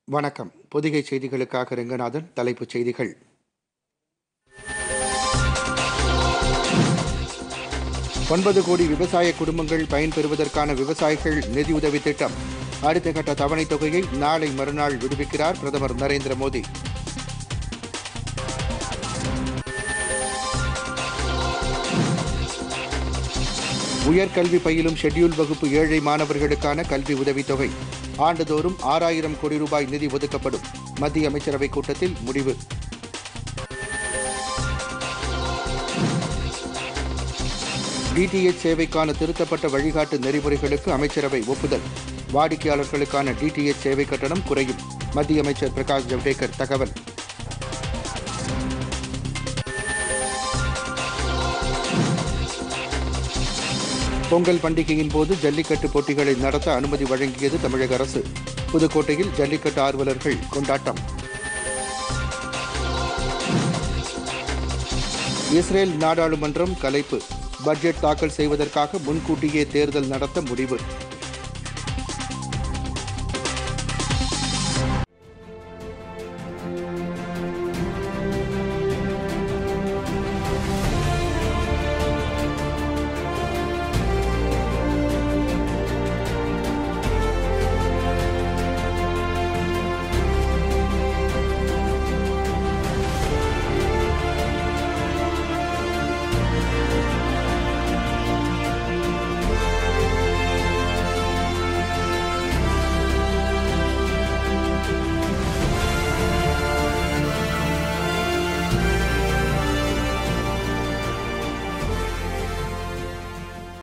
வணக்கம் பொதிகை செய்திகளுக்காக ரெங்கநாதன் தலைப்புச் செய்திகள் ஒன்பது கோடி விவசாய குடும்பங்கள் பயன்பெறுவதற்கான விவசாயிகள் நிதியுதவி திட்டம் அடுத்த கட்ட தவணைத் தொகையை நாளை மறுநாள் விடுவிக்கிறார் பிரதமர் நரேந்திர மோடி உயர்கல்வி பயிலும் ஷெட்யூல் வகுப்பு ஏழை மாணவர்களுக்கான கல்வி உதவித்தொகை ஆண்டுதோறும் ஆறாயிரம் கோடி ரூபாய் நிதி ஒதுக்கப்படும் மத்திய அமைச்சரவைக் கூட்டத்தில் முடிவு டிடிஎச் சேவைக்கான திருத்தப்பட்ட வழிகாட்டு நெறிமுறைகளுக்கு அமைச்சரவை ஒப்புதல் வாடிக்கையாளர்களுக்கான டிடிஎச் சேவை கட்டணம் குறையும் மத்திய அமைச்சர் பிரகாஷ் ஜவ்டேகர் தகவல் பொங்கல் பண்டிகையின் போது ஜல்லிக்கட்டு போட்டிகளை நடத்த அனுமதி வழங்கியது தமிழக அரசு புதுக்கோட்டையில் ஜல்லிக்கட்டு ஆர்வலர்கள் கொண்டாட்டம் இஸ்ரேல் நாடாளுமன்றம் கலைப்பு பட்ஜெட் தாக்கல் செய்வதற்காக முன்கூட்டியே தேர்தல் நடத்த முடிவு